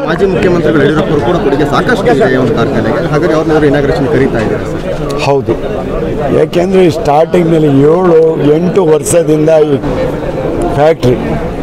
ಮಾಜಿ ಮುಖ್ಯಮಂತ್ರಿಗಳು ಯಡಿಯೂರಪ್ಪರು ಕೂಡ ಕೊಡುಗೆ ಸಾಕಷ್ಟು ಇದೆ ಈ ಒಂದು ಕಾರ್ಖಾನೆಗೆ ಹಾಗಾಗಿ ಅವ್ರನ್ನ ಇನಾಗ್ರೇಷನ್ ಕರೀತಾ ಇದ್ದಾರೆ ಸರ್ ಹೌದು ಯಾಕೆಂದರೆ ಸ್ಟಾರ್ಟಿಂಗ್ನಲ್ಲಿ ಏಳು ಎಂಟು ವರ್ಷದಿಂದ ಈ ಫ್ಯಾಕ್ಟ್ರಿ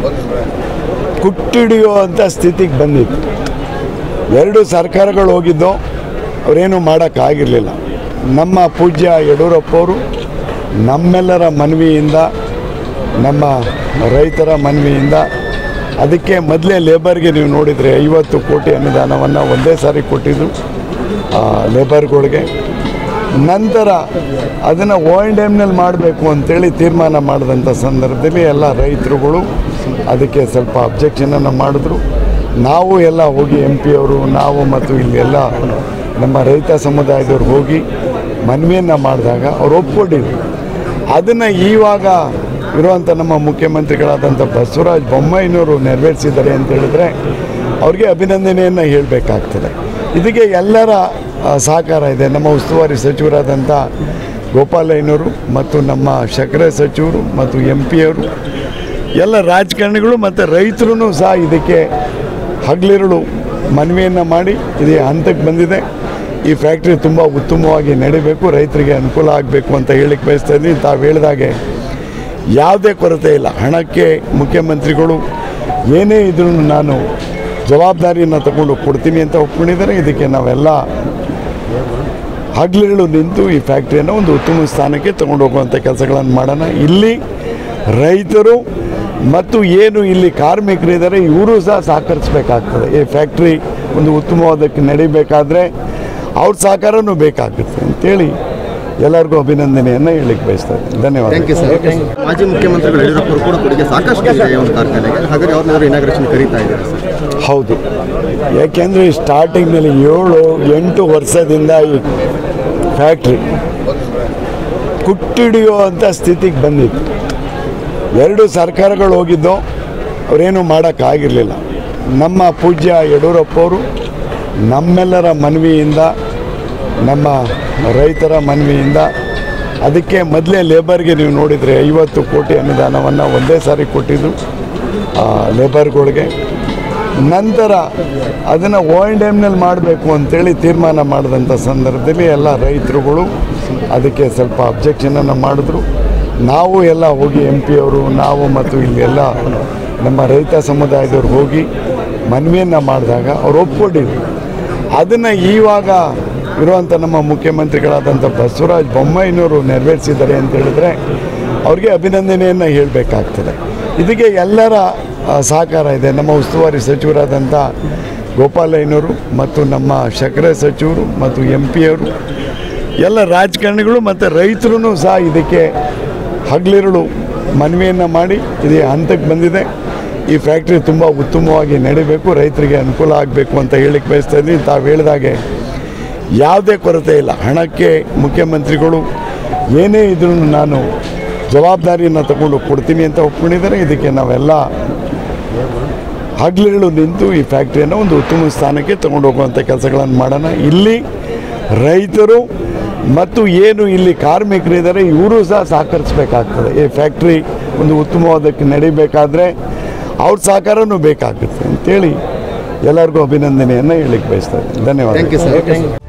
ಕುಟ್ಟಿಡಿಯುವಂಥ ಸ್ಥಿತಿಗೆ ಬಂದಿತ್ತು ಎರಡು ಸರ್ಕಾರಗಳು ಹೋಗಿದ್ದು ಅವರೇನು ಮಾಡೋಕ್ಕಾಗಿರಲಿಲ್ಲ ನಮ್ಮ ಪೂಜ್ಯ ಯಡಿಯೂರಪ್ಪವರು ನಮ್ಮೆಲ್ಲರ ಮನವಿಯಿಂದ ನಮ್ಮ ರೈತರ ಮನವಿಯಿಂದ ಅದಕ್ಕೆ ಮೊದಲೇ ಲೇಬರ್ಗೆ ನೀವು ನೋಡಿದರೆ ಐವತ್ತು ಕೋಟಿ ಅನುದಾನವನ್ನು ಒಂದೇ ಸಾರಿ ಕೊಟ್ಟಿದ್ದು ಆ, ಲೇಬರ್ಗಳಿಗೆ ನಂತರ ಅದನ್ನು ಓ ಎನ್ ಡ್ಯಾಮ್ನಲ್ಲಿ ಮಾಡಬೇಕು ಅಂತೇಳಿ ತೀರ್ಮಾನ ಮಾಡಿದಂಥ ಸಂದರ್ಭದಲ್ಲಿ ಎಲ್ಲ ರೈತರುಗಳು ಅದಕ್ಕೆ ಸ್ವಲ್ಪ ಅಬ್ಜೆಕ್ಷನನ್ನು ಮಾಡಿದ್ರು ನಾವು ಎಲ್ಲ ಹೋಗಿ ಎಂ ಪಿ ಅವರು ನಾವು ಮತ್ತು ಇಲ್ಲಿ ಎಲ್ಲ ನಮ್ಮ ರೈತ ಸಮುದಾಯದವ್ರು ಹೋಗಿ ಮನವಿಯನ್ನು ಮಾಡಿದಾಗ ಅವ್ರು ಒಪ್ಕೊಂಡಿದ್ರು ಅದನ್ನು ಈವಾಗ ಇರುವಂಥ ನಮ್ಮ ಮುಖ್ಯಮಂತ್ರಿಗಳಾದಂಥ ಬಸವರಾಜ ಬೊಮ್ಮಾಯಿನವರು ನೆರವೇರಿಸಿದ್ದಾರೆ ಅಂತ ಹೇಳಿದ್ರೆ ಅವ್ರಿಗೆ ಅಭಿನಂದನೆಯನ್ನು ಹೇಳಬೇಕಾಗ್ತದೆ ಇದಕ್ಕೆ ಎಲ್ಲರ ಆ, ಸಹಕಾರ ಇದೆ ನಮ್ಮ ಉಸ್ತುವಾರಿ ಸಚಿವರಾದಂಥ ಗೋಪಾಲಯ್ಯನವರು ಮತ್ತು ನಮ್ಮ ಸಕ್ಕರೆ ಸಚಿವರು ಮತ್ತು ಎಂ ಪಿಯವರು ಎಲ್ಲ ರಾಜಕಾರಣಿಗಳು ಮತ್ತು ರೈತರು ಸಹ ಇದಕ್ಕೆ ಹಗಲಿರುಳು ಮನವಿಯನ್ನು ಮಾಡಿ ಇದೇ ಹಂತಕ್ಕೆ ಬಂದಿದೆ ಈ ಫ್ಯಾಕ್ಟ್ರಿ ತುಂಬ ಉತ್ತಮವಾಗಿ ನಡಿಬೇಕು ರೈತರಿಗೆ ಅನುಕೂಲ ಆಗಬೇಕು ಅಂತ ಹೇಳಿಕ್ಕೆ ಬಯಸ್ತಾ ಇದ್ದೀನಿ ತಾವು ಹೇಳಿದಾಗೆ ಯಾವುದೇ ಕೊರತೆ ಇಲ್ಲ ಹಣಕ್ಕೆ ಮುಖ್ಯಮಂತ್ರಿಗಳು ಏನೇ ಇದ್ರೂ ನಾನು ಜವಾಬ್ದಾರಿಯನ್ನು ತಗೊಂಡು ಕೊಡ್ತೀನಿ ಅಂತ ಒಪ್ಕೊಂಡಿದ್ದಾರೆ ಇದಕ್ಕೆ ನಾವೆಲ್ಲ ಹಗಲಿರುಳು ನಿಂತು ಈ ಫ್ಯಾಕ್ಟ್ರಿಯನ್ನು ಒಂದು ಉತ್ತಮ ಸ್ಥಾನಕ್ಕೆ ತಗೊಂಡು ಹೋಗುವಂಥ ಕೆಲಸಗಳನ್ನು ಮಾಡೋಣ ಇಲ್ಲಿ ರೈತರು ಮತ್ತು ಏನು ಇಲ್ಲಿ ಕಾರ್ಮಿಕರಿದ್ದಾರೆ ಇವರು ಸಹ ಸಹಕರಿಸಬೇಕಾಗ್ತದೆ ಈ ಫ್ಯಾಕ್ಟ್ರಿ ಒಂದು ಉತ್ತಮವಾದಕ್ಕೆ ನಡಿಬೇಕಾದ್ರೆ ಅವ್ರ ಸಹಕಾರನೂ ಬೇಕಾಗುತ್ತೆ ಅಂತೇಳಿ ಎಲ್ಲರಿಗೂ ಅಭಿನಂದನೆಯನ್ನು ಹೇಳಿಕ್ಕೆ ಬಯಸ್ತಾರೆ ಧನ್ಯವಾದ ಥ್ಯಾಂಕ್ ಯು ಸರ್ ಮಾಜಿ ಮುಖ್ಯಮಂತ್ರಿಗಳು ಯಡಿಯೂರಪ್ಪರು ಕೂಡ ಕೊಡುಗೆ ಸಾಕಷ್ಟು ಇದೆ ಈ ಒಂದು ಕಾರ್ಖಾನೆಗೆ ಹಾಗಾಗಿ ಅವ್ರನ್ನ ಇನಾಗ್ರೇಷನ್ ಕರೀತಾ ಇದ್ದಾರೆ ಸರ್ ಹೌದು ಯಾಕೆಂದರೆ ಸ್ಟಾರ್ಟಿಂಗ್ನಲ್ಲಿ ಏಳು ಎಂಟು ವರ್ಷದಿಂದ ಈ ಫ್ಯಾಕ್ಟ್ರಿ ಕುಟ್ಟಿಡಿಯುವಂಥ ಸ್ಥಿತಿಗೆ ಬಂದಿತ್ತು ಎರಡು ಸರ್ಕಾರಗಳು ಹೋಗಿದ್ದು ಅವರೇನು ಮಾಡೋಕ್ಕಾಗಿರಲಿಲ್ಲ ನಮ್ಮ ಪೂಜ್ಯ ಯಡಿಯೂರಪ್ಪವರು ನಮ್ಮೆಲ್ಲರ ಮನವಿಯಿಂದ ನಮ್ಮ ರೈತರ ಮನವಿಯಿಂದ ಅದಕ್ಕೆ ಮೊದಲೇ ಲೇಬರ್ಗೆ ನೀವು ನೋಡಿದರೆ ಐವತ್ತು ಕೋಟಿ ಅನುದಾನವನ್ನು ಒಂದೇ ಸಾರಿ ಕೊಟ್ಟಿದ್ದು ಆ, ಲೇಬರ್ಗಳಿಗೆ ನಂತರ ಅದನ್ನು ಓ ಎನ್ ಡ್ಯಾಮ್ನಲ್ಲಿ ಮಾಡಬೇಕು ಅಂತೇಳಿ ತೀರ್ಮಾನ ಮಾಡಿದಂಥ ಸಂದರ್ಭದಲ್ಲಿ ಎಲ್ಲ ರೈತರುಗಳು ಅದಕ್ಕೆ ಸ್ವಲ್ಪ ಅಬ್ಜೆಕ್ಷನನ್ನು ಮಾಡಿದ್ರು ನಾವು ಎಲ್ಲ ಹೋಗಿ ಎಂ ಪಿ ಅವರು ನಾವು ಮತ್ತು ಇಲ್ಲಿ ಎಲ್ಲ ನಮ್ಮ ರೈತ ಸಮುದಾಯದವ್ರು ಹೋಗಿ ಮನವಿಯನ್ನು ಮಾಡಿದಾಗ ಅವ್ರು ಒಪ್ಕೊಂಡಿದ್ರು ಅದನ್ನು ಈವಾಗ ಇರುವಂಥ ನಮ್ಮ ಮುಖ್ಯಮಂತ್ರಿಗಳಾದಂಥ ಬಸವರಾಜ ಬೊಮ್ಮಾಯಿನವರು ನೆರವೇರಿಸಿದ್ದಾರೆ ಅಂತ ಹೇಳಿದ್ರೆ ಅವ್ರಿಗೆ ಅಭಿನಂದನೆಯನ್ನು ಹೇಳಬೇಕಾಗ್ತದೆ ಇದಕ್ಕೆ ಎಲ್ಲರ ಆ, ಸಹಕಾರ ಇದೆ ನಮ್ಮ ಉಸ್ತುವಾರಿ ಸಚಿವರಾದಂಥ ಗೋಪಾಲಯ್ಯನವರು ಮತ್ತು ನಮ್ಮ ಸಕ್ಕರೆ ಸಚಿವರು ಮತ್ತು ಎಂ ಪಿಯವರು ಎಲ್ಲ ರಾಜಕಾರಣಿಗಳು ಮತ್ತು ರೈತರು ಸಹ ಇದಕ್ಕೆ ಹಗಲಿರುಳು ಮನವಿಯನ್ನು ಮಾಡಿ ಇದೇ ಹಂತಕ್ಕೆ ಬಂದಿದೆ ಈ ಫ್ಯಾಕ್ಟ್ರಿ ತುಂಬ ಉತ್ತಮವಾಗಿ ನಡಿಬೇಕು ರೈತರಿಗೆ ಅನುಕೂಲ ಆಗಬೇಕು ಅಂತ ಹೇಳಿಕ್ಕೆ ಬಯಸ್ತಾ ಇದ್ದೀನಿ ತಾವು ಹೇಳಿದಾಗೆ ಯಾವುದೇ ಕೊರತೆ ಇಲ್ಲ ಹಣಕ್ಕೆ ಮುಖ್ಯಮಂತ್ರಿಗಳು ಏನೇ ಇದ್ರೂ ನಾನು ಜವಾಬ್ದಾರಿಯನ್ನು ತಗೊಂಡು ಕೊಡ್ತೀನಿ ಅಂತ ಒಪ್ಕೊಂಡಿದ್ದಾರೆ ಇದಕ್ಕೆ ನಾವೆಲ್ಲ ಹಗಲಿರುಳು ನಿಂತು ಈ ಫ್ಯಾಕ್ಟ್ರಿಯನ್ನು ಒಂದು ಉತ್ತಮ ಸ್ಥಾನಕ್ಕೆ ತಗೊಂಡು ಹೋಗುವಂಥ ಕೆಲಸಗಳನ್ನು ಮಾಡೋಣ ಇಲ್ಲಿ ರೈತರು ಮತ್ತು ಏನು ಇಲ್ಲಿ ಕಾರ್ಮಿಕರಿದ್ದಾರೆ ಇವರು ಸಹ ಸಹಕರಿಸಬೇಕಾಗ್ತದೆ ಈ ಫ್ಯಾಕ್ಟ್ರಿ ಒಂದು ಉತ್ತಮವಾದಕ್ಕೆ ನಡಿಬೇಕಾದ್ರೆ ಅವ್ರ ಸಹಕಾರನೂ ಬೇಕಾಗುತ್ತೆ ಅಂತೇಳಿ ಎಲ್ಲರಿಗೂ ಅಭಿನಂದನೆಯನ್ನು ಹೇಳಿಕ್ಕೆ ಬಯಸ್ತಾರೆ ಧನ್ಯವಾದ ಥ್ಯಾಂಕ್ ಯು ಸರ್